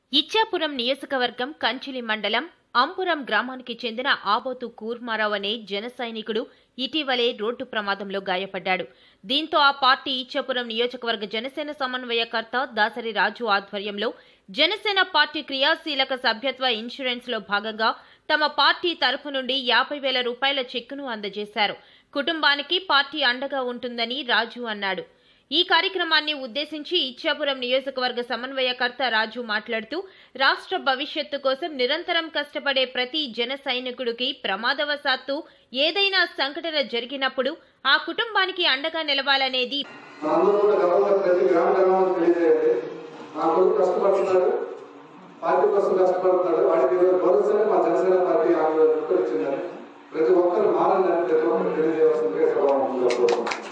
ఇచ్చాపురం నియోజకవర్గం కంచిలి మండలం అంపురం గ్రామానికి చెందిన ఆబోతు కూర్మారావు అనే జన సైనికుడు ఇటీవలే రోడ్డు ప్రమాదంలో గాయపడ్డాడు దీంతో ఆ పార్టీ ఇచ్చాపురం నియోజకవర్గ జనసేన సమన్వయకర్త దాసరి రాజు ఆధ్వర్యంలో జనసేన పార్టీ క్రియాశీలక సభ్యత్వ ఇన్సూరెన్స్ లో భాగంగా తమ పార్టీ తరఫు నుండి యాభై వేల రూపాయల చెక్కును అందజేశారు కుటుంబానికి పార్టీ అండగా ఉంటుందని రాజు అన్నాడు ఈ కార్యక్రమాన్ని ఉద్దేశించి ఇచ్చాపురం నియోజకవర్గ సమన్వయకర్త రాజు మాట్లాడుతూ రాష్ట్ర భవిష్యత్తు కోసం నిరంతరం కష్టపడే ప్రతి జన సైనికుడికి ప్రమాదవశాత్తు ఏదైనా సంఘటన జరిగినప్పుడు ఆ కుటుంబానికి అండగా నిలవాలనేది మనందరూ కూడా గర్వంగా ప్రతి గ్రామ గ్రామానికి తెలియజేయండి మా కొడుకు కష్టపడుతున్నాడు పార్టీ కోసం కష్టపడుతున్నాడు వాడికి ఈరోజు భరోసానే మా జనసేన పార్టీ ఆమె ఇచ్చిందని ప్రతి ఒక్కరు మారాలని ప్రతి ఒక్కరు తెలియజేయవలసిందిగా సభాముఖంగా కోరుతున్నాను